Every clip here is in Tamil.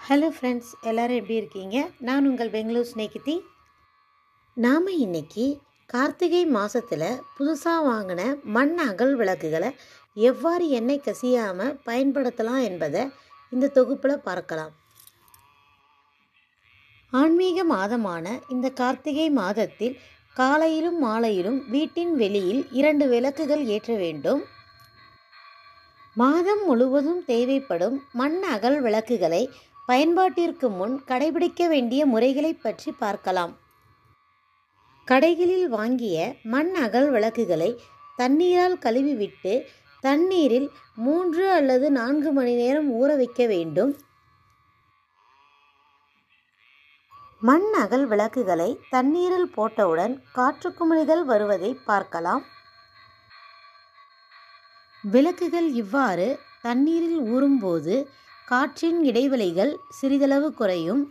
ஹலோ ஃப்ரெண்ட்ஸ் எல்லோரும் எப்படி இருக்கீங்க நான் உங்கள் பெங்களூர் ஸ்நேகிதி நாம் இன்னைக்கு கார்த்திகை மாதத்தில் புதுசாக வாங்கின மண் அகல் விளக்குகளை எவ்வாறு எண்ணெய் கசியாமல் பயன்படுத்தலாம் என்பதை இந்த தொகுப்பில் பார்க்கலாம் ஆன்மீக மாதமான இந்த கார்த்திகை மாதத்தில் காலையிலும் மாலையிலும் வீட்டின் வெளியில் இரண்டு விளக்குகள் ஏற்ற வேண்டும் மாதம் முழுவதும் தேவைப்படும் மண் அகல் விளக்குகளை பயன்பாட்டிற்கு முன் கடைபிடிக்க வேண்டிய முறைகளை பற்றி பார்க்கலாம் கடைகளில் வாங்கிய மண் அகல் விளக்குகளை தண்ணீரால் கழுவிவிட்டு தண்ணீரில் மூன்று அல்லது நான்கு மணி நேரம் ஊற வைக்க வேண்டும் மண் அகல் விளக்குகளை தண்ணீரில் போட்டவுடன் காற்று குமிழிகள் வருவதை பார்க்கலாம் விளக்குகள் இவ்வாறு தண்ணீரில் ஊறும்போது காற்றின் இடைவெளிகள் சிறிதளவு குறையும்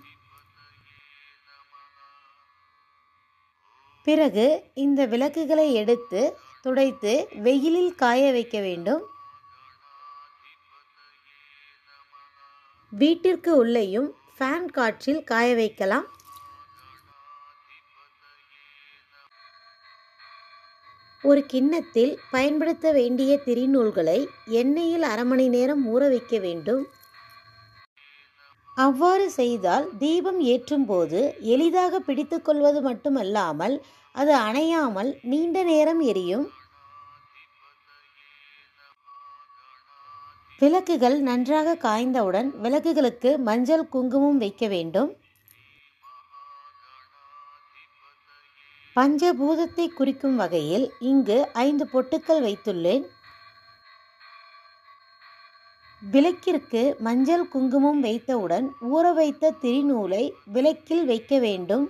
பிறகு இந்த விளக்குகளை எடுத்து துடைத்து வெயிலில் காய வைக்க வேண்டும் வீட்டிற்கு உள்ளேயும் ஃபேன் காற்றில் காய வைக்கலாம் ஒரு கிண்ணத்தில் பயன்படுத்த வேண்டிய திரிநூல்களை எண்ணெயில் அரை மணி நேரம் ஊற வைக்க வேண்டும் அவ்வாறு செய்தால் தீபம் ஏற்றும் போது எளிதாக பிடித்துக்கொள்வது மட்டுமல்லாமல் அது அணையாமல் நீண்ட நேரம் எரியும் விளக்குகள் நன்றாக காய்ந்தவுடன் விளக்குகளுக்கு மஞ்சள் குங்குமம் வைக்க வேண்டும் பஞ்சபூதத்தை குறிக்கும் வகையில் இங்கு ஐந்து பொட்டுக்கள் வைத்துள்ளேன் விளக்கிற்கு மஞ்சள் குங்குமம் வைத்தவுடன் ஊற வைத்த திரிநூலை விளக்கில் வைக்க வேண்டும்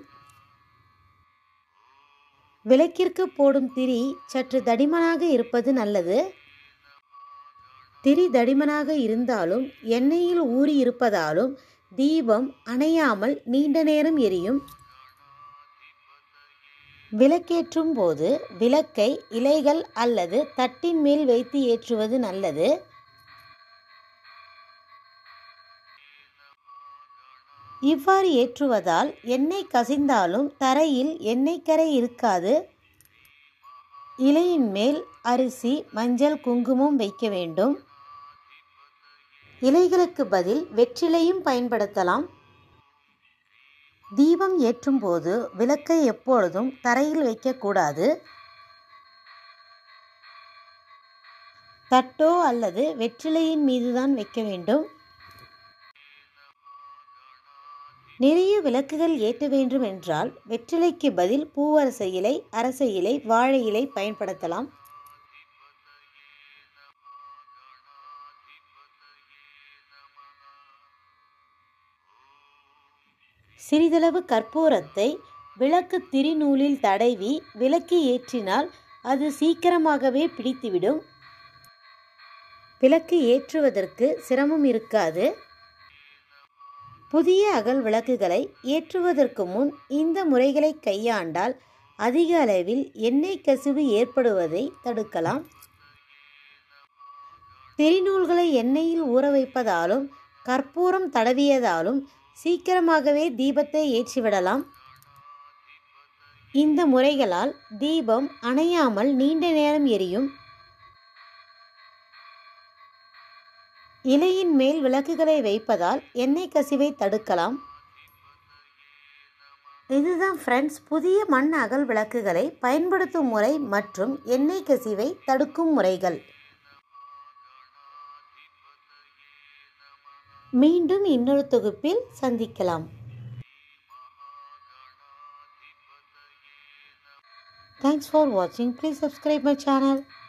விளக்கிற்கு போடும் திரி சற்று தடிமனாக இருப்பது நல்லது திரி தடிமனாக இருந்தாலும் எண்ணெயில் ஊறி இருப்பதாலும் தீபம் அணையாமல் நீண்ட நேரம் எரியும் விளக்கேற்றும் போது விளக்கை இலைகள் அல்லது தட்டின் மேல் வைத்து ஏற்றுவது நல்லது இவ்வாறு ஏற்றுவதால் எண்ணெய் கசிந்தாலும் தரையில் எண்ணெய் கரை இருக்காது இலையின் மேல் அரிசி மஞ்சள் குங்குமம் வைக்க வேண்டும் இலைகளுக்கு பதில் வெற்றிலையும் பயன்படுத்தலாம் தீபம் ஏற்றும் போது விளக்கை எப்பொழுதும் தரையில் வைக்கக்கூடாது தட்டோ அல்லது வெற்றிலையின் மீதுதான் வைக்க வேண்டும் நிறைய விளக்குகள் ஏற்ற வேண்டும் என்றால் வெற்றிலைக்கு பதில் பூவரச இலை அரச இலை வாழை இலை பயன்படுத்தலாம் சிறிதளவு கற்பூரத்தை விளக்கு திரிநூலில் தடவி விளக்கு ஏற்றினால் அது சீக்கிரமாகவே பிடித்துவிடும் விளக்கு ஏற்றுவதற்கு சிரமம் இருக்காது புதிய அகல் விளக்குகளை ஏற்றுவதற்கு முன் இந்த முறைகளை கையாண்டால் அதிக அளவில் எண்ணெய் கசிவு ஏற்படுவதை தடுக்கலாம் திரிநூல்களை எண்ணெயில் ஊற வைப்பதாலும் கற்பூரம் தடவியதாலும் சீக்கிரமாகவே தீபத்தை ஏற்றிவிடலாம் இந்த முறைகளால் தீபம் அணையாமல் நீண்ட நேரம் எரியும் இலையின் மேல் விளக்குகளை வைப்பதால் எண்ணெய் கசிவை தடுக்கலாம் இதுதான் ஃப்ரெண்ட்ஸ் புதிய மண் அகல் விளக்குகளை பயன்படுத்தும் முறை மற்றும் எண்ணெய் கசிவை தடுக்கும் முறைகள் மீண்டும் இன்னொரு தொகுப்பில் சந்திக்கலாம் தேங்க்ஸ் ஃபார் வாட்சிங் ப்ளீஸ் சப்ஸ்கிரைப் மை சேனல்